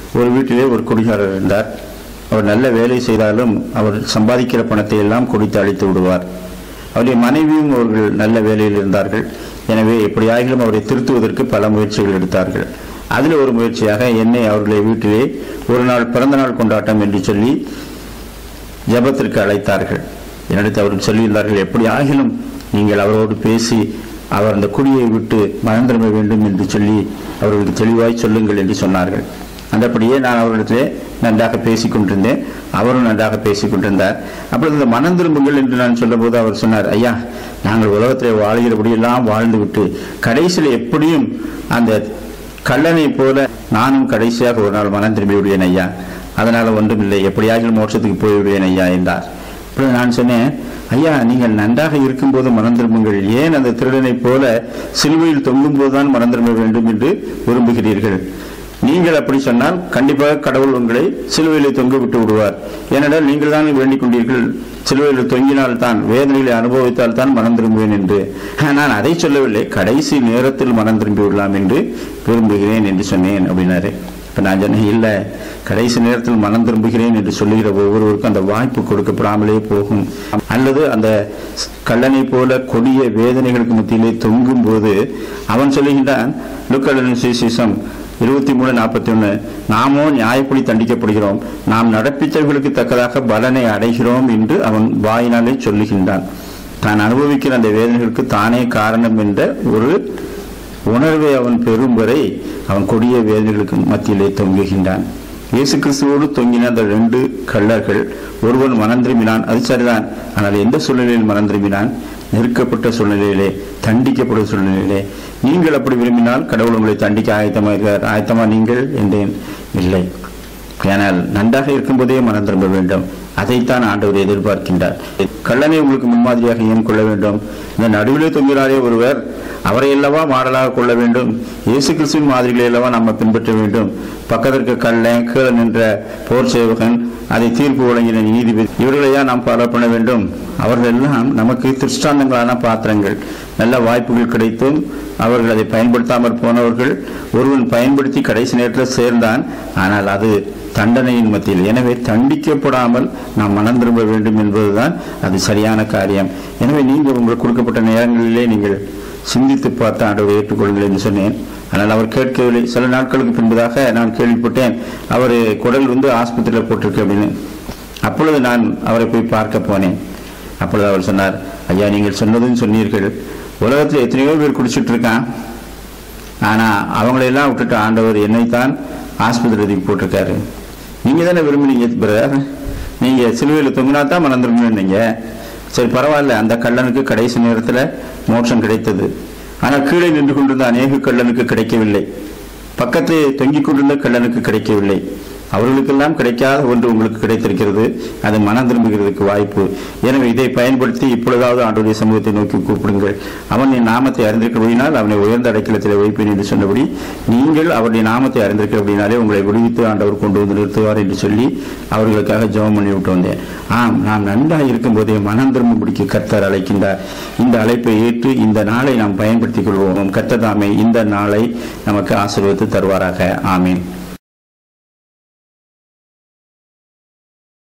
ஒரு வீட்டிலே ஒரு குடிகாரர் இருந்தார் அவர் நல்ல வேலை செய்தாலும் அவர் சம்பாதிக்கிற பணத்தை எல்லாம் குடித்து அழித்து விடுவார் அவருடைய மனைவியும் அவர்கள் நல்ல வேலையில் இருந்தார்கள் எனவே எப்படியாகிலும் அவரை திருத்துவதற்கு பல முயற்சிகள் எடுத்தார்கள் அதில் ஒரு முயற்சியாக என்னை அவர்களை வீட்டிலே ஒரு நாள் பிறந்த நாள் கொண்டாட்டம் என்று சொல்லி ஜெபத்திற்கு அழைத்தார்கள் என்னிடத்தில் அவர்கள் சொல்லியிருந்தார்கள் எப்படி ஆகிலும் நீங்கள் அவரோடு பேசி அவர் அந்த குடியை விட்டு மனம் திரும்ப வேண்டும் என்று சொல்லி அவர்களுக்கு தெளிவாய் சொல்லுங்கள் என்று சொன்னார்கள் அந்தபடியே நான் அவர்களிடத்திலே நன்றாக பேசிக் கொண்டிருந்தேன் அவரும் நன்றாக பேசிக் கொண்டிருந்தார் அப்பொழுது இந்த மனம் திரும்புங்கள் என்று நான் சொல்லும்போது அவர் சொன்னார் ஐயா நாங்கள் உலகத்திலே வாழ்கிறபடியெல்லாம் வாழ்ந்து விட்டு கடைசியில் எப்படியும் அந்த கள்ளனை போல நானும் கடைசியாக ஒரு நாள் மனம் திரும்பி விடுவேன் ஐயா அதனால ஒன்றுமில்லை எப்படியாகிலும் மோட்சத்துக்கு போய் விடுவேன் ஐயா என்றார் அப்பொழுது நான் சொன்னேன் ஐயா நீங்கள் நன்றாக இருக்கும்போது மனம் திரும்புங்கள் ஏன் அந்த திருடனைப் போல சிலுவையில் தொங்கும் போதுதான் மனம் திரும்ப வேண்டும் என்று விரும்புகிறீர்கள் நீங்கள் அப்படி சொன்னால் கண்டிப்பாக கடவுள் உங்களை சிலுவையிலே தொங்க விட்டு விடுவார் ஏனென்றால் நீங்கள் தான் வேண்டிக் கொண்டீர்கள் சிலுவையில் தொங்கினால் தான் வேதனைகளை அனுபவித்தால் தான் மனம் திரும்புவேன் என்று நான் அதை சொல்லவில்லை கடைசி நேரத்தில் மனம் திரும்பி விடலாம் என்று விரும்புகிறேன் என்று சொன்னேன் அப்படின்னாரு இப்ப நான் சொன்னேன் இல்லை கடைசி நேரத்தில் மனம் திரும்புகிறேன் என்று சொல்லுகிற ஒவ்வொருவருக்கும் அந்த வாய்ப்பு கொடுக்கப்படாமலே போகும் அல்லது அந்த கள்ளனை போல கொடிய வேதனைகளுக்கு மத்தியிலே தொங்கும் போது அவன் சொல்லுகின்றான் லுக்கலன் சுவிசேஷம் இருபத்தி மூணு நாற்பத்தி ஒன்று நாமோ நியாயப்படி தண்டிக்கப்படுகிறோம் நாம் நடப்பித்தவர்களுக்கு தக்கதாக பலனை அடைகிறோம் என்று அவன் வாயினாலே சொல்லுகின்றான் தான் அனுபவிக்கிற அந்த வேதனைகளுக்கு தானே காரணம் என்ற ஒரு உணர்வை அவன் பெறும் வரை அவன் கொடிய வேதனைகளுக்கு மத்தியிலே தொங்குகின்றான் இயேசு கிறிஸ்துவோடு தொங்கின அந்த ரெண்டு கள்ளர்கள் ஒருவன் மனம் திரும்பினான் அது சரிதான் ஆனால் எந்த சூழ்நிலையில் மனம் திரும்பினான் நெருக்கப்பட்ட சூழ்நிலையிலே தண்டிக்கப்பட்ட சூழ்நிலையிலே நீங்கள் அப்படி விரும்பினால் கடவுள் உங்களை தண்டிக்க ஆயத்தமாக இருக்கிறார் ஆயத்தமா நீங்கள் என்றேன் இல்லை ஆனால் நன்றாக இருக்கும்போதே மனம் திரும்ப வேண்டும் அதைத்தான் ஆண்டவர் எதிர்பார்க்கின்றார் கள்ளனை உங்களுக்கு முன்மாதிரியாக ஏன் கொள்ள வேண்டும் இந்த நடுவிலே தொங்குகிறாரே ஒருவர் அவரை அல்லவா மாடலாக கொள்ள வேண்டும் இயேசு கிறிஸ்துவின் மாதிரிகளை அல்லவா நம்ம பின்பற்ற வேண்டும் பக்கத்திற்கு கள்ளன் கீழே நின்ற போர் சேவகன் அதை தீர்ப்பு வழங்கின நீதிபதி இவர்களையா நாம் ஃபாலோ பண்ண வேண்டும் அவர்கள் எல்லாம் நமக்கு திருஷ்டாந்தங்களான பாத்திரங்கள் நல்ல வாய்ப்புகள் கிடைத்தும் அவர்கள் அதை பயன்படுத்தாமற் போனவர்கள் ஒருவன் பயன்படுத்தி கடைசி நேரத்தில் சேர்ந்தான் ஆனால் அது தண்டனையின் மத்தியில் எனவே தண்டிக்கப்படாமல் நாம் மனம் திரும்ப வேண்டும் என்பதுதான் அது சரியான காரியம் எனவே நீங்கள் உங்களுக்கு கொடுக்கப்பட்ட நேரங்களிலே நீங்கள் சிந்தித்து பார்த்து ஆண்டவரை ஏற்றுக்கொள்ளுங்கள் என்று சொன்னேன் ஆனால் அவர் கேட்கவில்லை சில நாட்களுக்கு பின்பதாக நான் கேள்விப்பட்டேன் அவர் குடல் வந்து ஆஸ்பத்திரியில் போட்டிருக்கு அப்படின்னு அப்பொழுது நான் அவரை போய் பார்க்க போனேன் அப்பொழுது அவர் சொன்னார் ஐயா நீங்கள் சொன்னதும் சொன்னீர்கள் உலகத்தில் எத்தனையோ பேர் குடிச்சிட்டு இருக்கான் ஆனா அவங்களையெல்லாம் விட்டுட்டு ஆண்டவர் என்னைத்தான் ஆஸ்பத்திரி போட்டிருக்காரு நீங்க தானே விரும்புனீங்க பிரதர் நீங்க சிலுவையில் தொங்கினா தான் மனம் திரும்பினீங்க சரி பரவாயில்ல அந்த கள்ளனுக்கு கடைசி நேரத்துல மோட்சம் கிடைத்தது ஆனால் கீழே நின்று கொண்டிருந்த அநேக கள்ளனுக்கு கிடைக்கவில்லை பக்கத்து தொங்கிக் கொண்டிருந்த கள்ளனுக்கு கிடைக்கவில்லை அவர்களுக்கெல்லாம் கிடைக்காத ஒன்று உங்களுக்கு கிடைத்திருக்கிறது அது மனம் திரும்புகிறதுக்கு வாய்ப்பு எனவே இதை பயன்படுத்தி இப்பொழுதாவது ஆண்டுடைய சமூகத்தை நோக்கி கூப்பிடுங்கள் அவன் என் நாமத்தை அறிந்திருக்கிறபடினால் அவனை உயர்ந்த அடைக்கலத்தில் வைப்பேன் என்று சொன்னபடி நீங்கள் அவருடைய நாமத்தை அறிந்திருக்கிறபடினாலே உங்களை விடுவித்து ஆண்டவர் கொண்டு வந்து நிறுத்துவார் என்று சொல்லி அவர்களுக்காக ஜெபம் பண்ணி விட்டு வந்தேன் ஆம் நாம் நன்றாக இருக்கும்போதே மனம் திரும்பும்படிக்கு கர்த்தர் அழைக்கின்றார் இந்த அழைப்பை ஏற்று இந்த நாளை நாம் பயன்படுத்திக் கொள்வோம் கர்த்தர் தாமே இந்த நாளை நமக்கு ஆசீர்வதித்து தருவாராக ஆமீன்